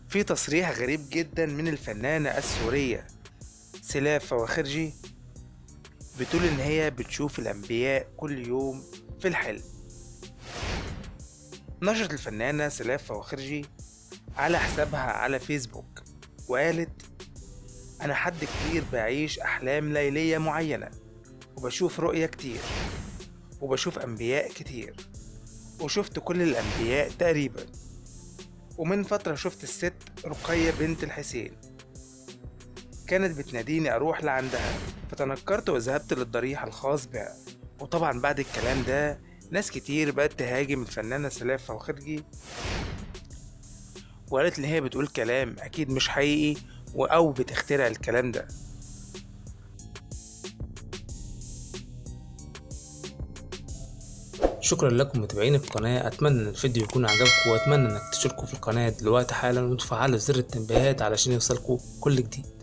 في تصريح غريب جدا من الفنانة السورية سلاف فواخرجي بتقول إن هي بتشوف الأنبياء كل يوم في الحلم نشرت الفنانة سلاف فواخرجي على حسابها على فيسبوك وقالت أنا حد كتير بعيش أحلام ليلية معينة وبشوف رؤية كتير وبشوف أنبياء كتير وشفت كل الأنبياء تقريبا ومن فترة شفت الست رقية بنت الحسين كانت بتناديني أروح لعندها فتنكرت وذهبت للضريح الخاص بها وطبعا بعد الكلام ده ناس كتير بقت تهاجم الفنانة سلاف فوخرجي وقالت إن هي بتقول كلام أكيد مش حقيقي و- أو بتخترع الكلام ده شكرا لكم متابعين القناة أتمنى إن الفيديو يكون عجبكم وأتمنى إنك تشتركوا في القناة دلوقتي حالا وتفعلوا زر التنبيهات علشان يوصلكوا كل جديد